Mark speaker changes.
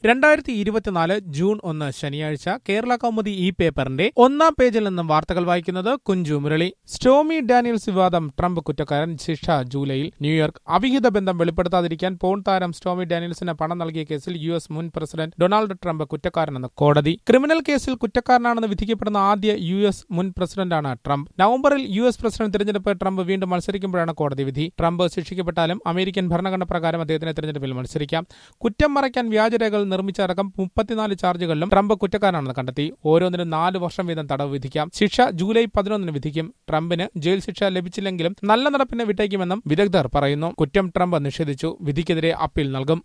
Speaker 1: രണ്ടായിരത്തി ഇരുപത്തിനാല് ജൂൺ ഒന്ന് ശനിയാഴ്ച കേരള കൗമുദി ഈ പേപ്പറിന്റെ ഒന്നാം പേജിൽ നിന്നും വാർത്തകൾ വായിക്കുന്നത് കുഞ്ചു മുരളി സ്റ്റോമി ഡാനിയൽസ് വിവാദം ട്രംപ് കുറ്റക്കാരൻ ശിക്ഷ ജൂലൈയിൽ ന്യൂയോർക്ക് അവിഹിത ബന്ധം വെളിപ്പെടുത്താതിരിക്കാൻ പോൺ താരം സ്റ്റോമി ഡാനിയൽസിന് പണം നൽകിയ കേസിൽ യു എസ് മുൻ പ്രസിഡന്റ് ഡൊണാൾഡ് ട്രംപ് കുറ്റക്കാരനെന്ന് കോടതി ക്രിമിനൽ കേസിൽ കുറ്റക്കാരനാണെന്ന് വിധിക്കപ്പെടുന്ന ആദ്യ യു എസ് മുൻ പ്രസിഡന്റാണ് ട്രംപ് നവംബറിൽ യു എസ് പ്രസിഡന്റ് തിരഞ്ഞെടുപ്പ് ട്രംപ് വീണ്ടും മത്സരിക്കുമ്പോഴാണ് കോടതി വിധി ട്രംപ് ശിക്ഷിക്കപ്പെട്ടാലും അമേരിക്കൻ ഭരണഘടന പ്രകാരം അദ്ദേഹത്തിന് തിരഞ്ഞെടുപ്പിൽ മത്സരിക്കാം കുറ്റം മറയ്ക്കാൻ വ്യാജരേഖകൾ നിർമ്മിച്ചടക്കം മുപ്പത്തിനാല് ചാർജുകളിലും ട്രംപ് കുറ്റക്കാരനാണെന്ന് കണ്ടെത്തി ഓരോന്നിനും നാല് വർഷം വീതം തടവ് വിധിക്കാം ശിക്ഷ ജൂലൈ പതിനൊന്നിന് വിധിക്കും ട്രംപിന് ജയിൽ ശിക്ഷ ലഭിച്ചില്ലെങ്കിലും നല്ല നടപ്പിന് വിട്ടേക്കുമെന്നും വിദഗ്ധർ പറയുന്നു കുറ്റം ട്രംപ് നിഷേധിച്ചു വിധിക്കെതിരെ അപ്പീൽ നൽകും